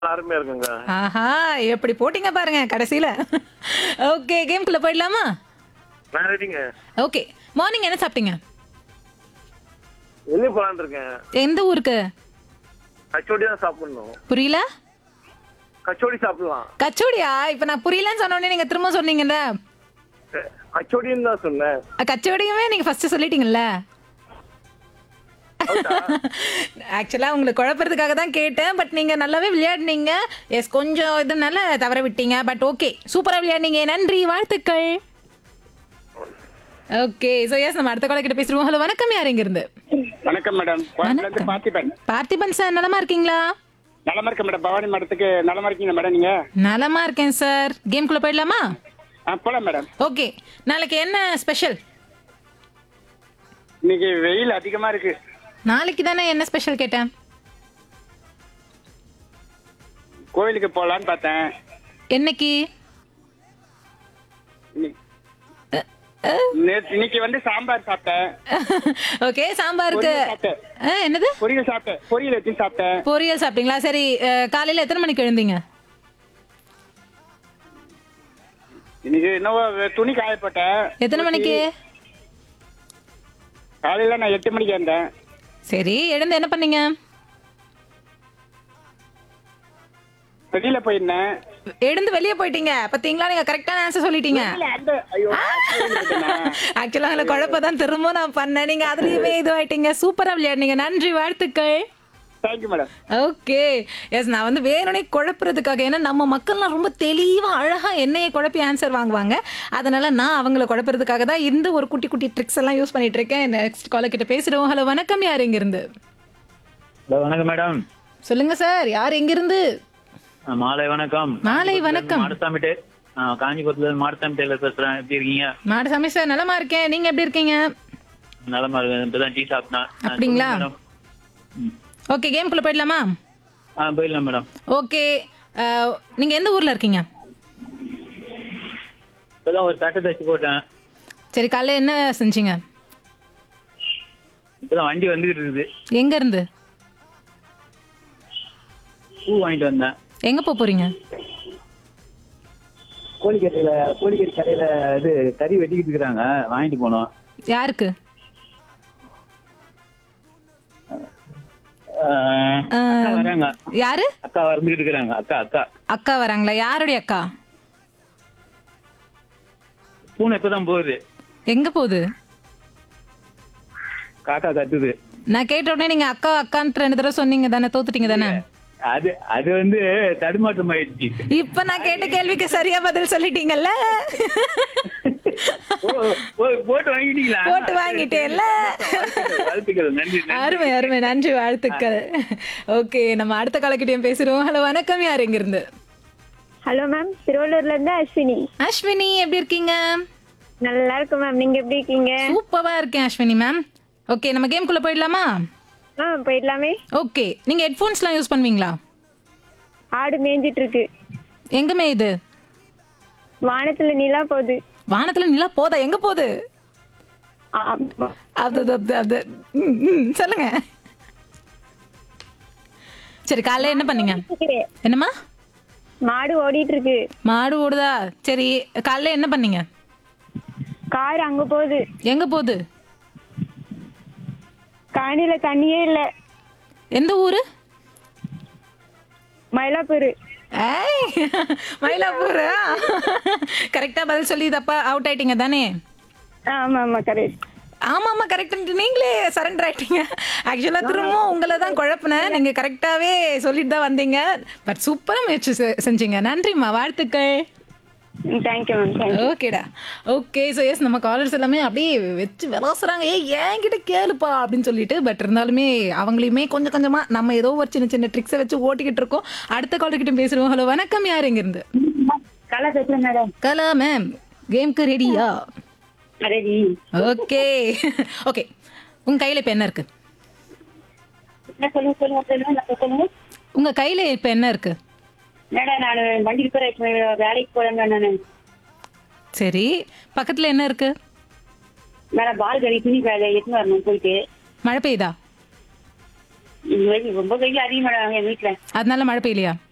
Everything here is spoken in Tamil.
அருமையா இருக்குங்க ஆஹா எப்படி போட்டீங்க பாருங்க கடைசியில ஓகே கேம்குள்ள போயிடலாமா நான் ரெடிங்க ஓகே மார்னிங் என்ன சாப்பிட்டீங்க வெளியே போலான்னு இருக்கேன் எந்த ஊருக்கு கச்சோடி தான் சாப்பிடணும் புரியல கச்சோடி சாப்பிடலாம் கச்சோடியா இப்ப நான் புரியலன்னு சொன்ன உடனே நீங்க திரும்ப சொன்னீங்கல்ல அஹ், கச்சோடின்னு தான் சொன்னேன் அஹ், கச்சோடியுமே நீங்க ஃபர்ஸ்ட் சொல்லிட்டீங்கல்ல ஆக்சுவலா உங்களுக்கு குழப்பறதுக்காக தான் கேட்டேன் பட் நீங்க நல்லாவே விளையாடுனீங்க எஸ் கொஞ்சம் இதனால தவற விட்டீங்க பட் ஓகே சூப்பரா விளையாடுனீங்க நன்றி வாழ்த்துக்கள் ஓகே சோ எஸ் நம்ம அடுத்த கால கிட்ட பேசுவோம் ஹலோ வணக்கம் யார் இங்க இருந்து வணக்கம் மேடம் கோயம்புல இருந்து பார்த்திபன் பார்த்திபன் சார் நலமா இருக்கீங்களா நலமா இருக்க மேடம் பவானி மேடத்துக்கு நலமா இருக்கீங்க மேடம் நீங்க நலமா இருக்கேன் சார் கேம்குள்ள போயிடலாமா ஆ போலாம் மேடம் ஓகே நாளைக்கு என்ன ஸ்பெஷல் இன்னைக்கு வெயில் அதிகமா இருக்கு நாளைக்கு தானே என்ன ஸ்பெஷல் கேட்டேன் கோயிலுக்கு போலான்னு பார்த்தேன் என்னைக்கு இன்னைக்கு- நேத்து- இன்னைக்கு வந்து சாம்பார் சாப்பிட்டேன் ஓகே சாம்பாருக்கு பொரியல் சாப்பிட்டேன். ஆ, என்னது பொரியல் சாப்பிட்டேன் பொரியல் வச்சு சாப்பிட்டேன் பொரியல் சாப்பிட்டீங்களா சரி அஹ், காலையில எத்தனை மணிக்கு எழுந்தீங்க இன்னைக்கு என்னவோ துணி காய போட்டேன் எத்தனை மணிக்கு காலையில நான் எட்டு மணிக்கு இருந்தேன் சரி எழுந்து என்ன பண்ணீங்க வெளியில போயிருந்தேன் எழுந்து வெளியே போயிட்டீங்க பாத்தீங்களா நீங்க கரெக்டான ஆன்சர் சொல்லிட்டீங்க இல்ல, அந்த ஐயோ ஆக்சுவலா அதுல குழப்பதான் திரும்ப நான் பண்ணேன் நீங்க அதுலயுமே இதுவாயிட்டீங்க சூப்பரா விளையாடுனீங்க நன்றி வாழ்த்துக்கள் தேங்க்யூ மேடம் ஓகே எஸ் நான் வந்து வேணும்னே குழப்புறதுக்காக ஏன்னா நம்ம மக்கள்லாம் ரொம்ப தெளிவாக அழகாக என்னைய குழப்பி ஆன்சர் வாங்குவாங்க அதனால நான் அவங்கள குழப்புறதுக்காக தான் இந்த ஒரு குட்டி குட்டி ட்ரிக்ஸ் எல்லாம் யூஸ் பண்ணிட்டு இருக்கேன் நெக்ஸ்ட் காலர் கிட்ட பேசுறோம் ஹலோ வணக்கம் யார் இருந்து ஹலோ வணக்கம் மேடம் சொல்லுங்க சார் யார் எங்கிருந்து ஆ, மாலை வணக்கம் மாலை வணக்கம். மாடசாமி டே ஆ, காஞ்சிபுரத்துல இருந்து மாடசாமி டெய்லர் பேசுறேன் எப்படி இருக்கீங்க மாடசாமி சார் நலமா இருக்கேன் நீங்க எப்படி இருக்கீங்க நலமா இருக்கு இப்பதான் டீ சாப்பிட்டேன் ஆ, அப்படிங்களா? சொல்லுங்க மேடம். ம். ஓகே கேம்குள்ள போயிடலாமா ஆ போயிடலாம் மேடம் ஓகே நீங்க எந்த ஊர்ல இருக்கீங்க இப்பதான் ஒரு சட்டை தச்சு போட்டேன் சரி காலைல என்ன செஞ்சீங்க இப்பதான் வண்டி வந்துகிட்டு இருக்குது எங்க இருந்து பூ வாங்கிட்டு வந்தேன் எங்க போக போறீங்க கோழிக்கரையில கோழிக்கறி கடையில இது கறி வெட்டிக்கிட்டு இருக்கிறாங்க வாங்கிட்டு போனோம் யாருக்கு ஆ, அக்கா வராங்க யாரு அக்கா வந்துகிட்டு இருக்கிறாங்க அக்கா அக்கா அக்கா வராங்களா யாருடைய அக்கா பூனை இப்பதான் போகுது எங்க போகுது காக்கா கத்துது நான் கேட்ட உடனே நீங்க அக்கா அக்கான்ட்டு ரெண்டு தடவை சொன்னீங்க தானே தோத்துட்டீங்க தானே அது அது வந்து தடுமாற்றம் ஆயிடுச்சு இப்ப நான் கேட்ட கேள்விக்கு சரியா பதில் சொல்லிட்டீங்கல்ல ஓ, ஓ, போட்டு வாங்கிட்டீங்களா போட்டு வாங்கிட்டேன்ல வாழ்த்துக்கள் நன்றி நன்றி. அருமை அருமை நன்றி வாழ்த்துக்கள் ஓகே நம்ம அடுத்த காலக்கிட்டையும் பேசுறோம் ஹலோ வணக்கம் யார் எங்க இருந்து ஹலோ மேம் திருவள்ளூர்ல இருந்து அஸ்வினி அஸ்வினி எப்படி இருக்கீங்க நல்லா இருக்கும் மேம் நீங்க எப்படி இருக்கீங்க சூப்பரா இருக்கேன் அஸ்வினி மேம் ஓகே நம்ம கேம்குள்ள போயிடலாமா ஆ போயிடலாமே ஓகே நீங்க ஹெட்ஃபோன்ஸ்லாம் யூஸ் பண்ணுவீங்களா ஆடு மேய்ஞ்சிட்டு இருக்கு எங்கமே இது வானத்துல நிலா போகுது வானத்துல நிலா போதா எங்க போகுது ஆமா. அது அது, அது, அது. ம், ம், சொல்லுங்க சரி காலைல என்ன பண்ணீங்க என்னம்மா மாடு ஓடிட்டு இருக்கு மாடு ஓடுதா சரி காலைல என்ன பண்ணீங்க கார் அங்க போகுது எங்க போகுது காணியில தண்ணியே இல்ல எந்த ஊரு மயிலாப்பூர் ஏய் மயிலாப்பூரா கரெக்டா பதில் சொல்லி தப்பா அவுட் ஆயிட்டீங்க தானே ஆமா ஆமா கரெக்ட் ஆமா ஆமா கரெக்ட் நீங்களே சரண்டர் ஆயிட்டீங்க ஆக்சுவலா திரும்பவும் உங்களை தான் குழப்பினேன் நீங்க கரெக்டாவே சொல்லிட்டு தான் வந்தீங்க பட் சூப்பரா முயற்சி செ- செஞ்சீங்க நன்றிம்மா வாழ்த்துக்கள் தேங்க்யூ மேம் தேங்க்யூ ஓகேடா ஓகே ஸோ எஸ் நம்ம காலர்ஸ் எல்லாமே அப்படியே வச்சு விளாசுறாங்க ஏய் என்கிட்ட கேளுப்பா அப்படின்னு சொல்லிட்டு பட் இருந்தாலுமே அவங்களையுமே கொஞ்சம் கொஞ்சமா நம்ம ஏதோ ஒரு சின்ன சின்ன ட்ரிக்ஸை வச்சு ஓட்டிக்கிட்டு இருக்கோம் அடுத்த காலர் கிட்ட பேசுறோம் ஹலோ வணக்கம் யார் எங்க இருந்து கலா பேசுறேன் மேடம் கலா மேம் கேம்க்கு ரெடியா ரெடி ஓகே ஓகே உங்க கையில இப்ப என்ன இருக்கு சொல்லுங்க சொல்லுங்க சொல்லுங்க சொல்லுங்க உங்க கையில இப்ப என்ன இருக்கு மேடம் நான் வண்டி ரிப்பேர் வேலைக்கு போறேன் நான் சரி பக்கத்துல என்ன இருக்கு மேடம் பால் கறி துணி வேலை எடுத்துன்னு வரணும் போயிட்டு மழை பெய்யுதா வெயில் ரொம்ப வெயில் அதிகம் மேடம் என் வீட்டுல அதனால மழை பெய்யலையா